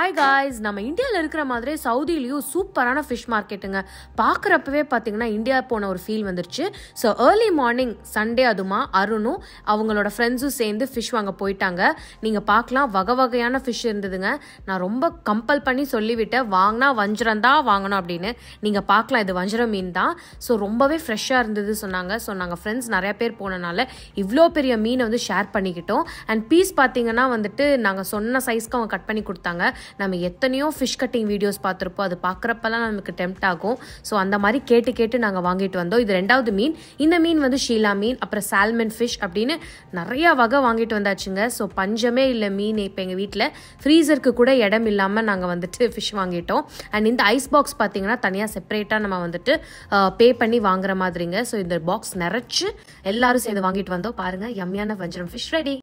hi guys நம்ம இந்தியாவில் இருக்கிற மாதிரி சவுதிலையும் சூப்பரான ஃபிஷ் மார்க்கெட்டுங்க பார்க்குறப்பவே பார்த்தீங்கன்னா இந்தியா போன ஒரு ஃபீல் வந்துருச்சு ஸோ ஏர்லி மார்னிங் சண்டே அதுமா அருணும் அவங்களோட ஃப்ரெண்ட்ஸும் சேர்ந்து ஃபிஷ் வாங்க போயிட்டாங்க நீங்கள் பார்க்கலாம் வகை வகையான ஃபிஷ் இருந்ததுங்க நான் ரொம்ப கம்பல் பண்ணி சொல்லிவிட்டேன் வாங்கினா வஞ்சரம் தான் வாங்கணும் அப்படின்னு நீங்கள் பார்க்கலாம் இது வஞ்சரம் மீன் தான் ஸோ ரொம்பவே ஃப்ரெஷ்ஷாக இருந்தது சொன்னாங்க ஸோ நாங்கள் ஃப்ரெண்ட்ஸ் நிறைய பேர் போனனால இவ்வளோ பெரிய மீனை வந்து ஷேர் பண்ணிக்கிட்டோம் அண்ட் பீஸ் பார்த்தீங்கன்னா வந்துட்டு நாங்கள் சொன்ன சைஸ்க்கு அவங்க கட் பண்ணி கொடுத்தாங்க நம்ம எத்தனையோ ஃபிஷ் கட்டிங் வீடியோஸ் பார்த்துருப்போம் அது பார்க்குறப்பெல்லாம் நமக்கு டெம்ட் ஆகும் ஸோ அந்த மாதிரி கேட்டு கேட்டு நாங்கள் வாங்கிட்டு வந்தோம் இது ரெண்டாவது மீன் இந்த மீன் வந்து ஷீலா மீன் அப்புறம் சால்மன் ஃபிஷ் அப்படின்னு நிறையா வகை வாங்கிட்டு வந்தாச்சுங்க ஸோ பஞ்சமே இல்லை மீன் இப்போ எங்கள் வீட்டில் ஃப்ரீசருக்கு கூட இடம் இல்லாமல் நாங்கள் வந்துட்டு ஃபிஷ் வாங்கிட்டோம் அண்ட் இந்த ஐஸ் பாக்ஸ் பார்த்தீங்கன்னா தனியாக செப்பரேட்டாக நம்ம வந்துட்டு பே பண்ணி வாங்குற மாதிரிங்க ஸோ இந்த பாக்ஸ் நிறைச்சு எல்லாரும் சேர்ந்து வாங்கிட்டு வந்தோம் பாருங்கள் யம்மியான வஞ்சரம் ஃபிஷ் ரெடி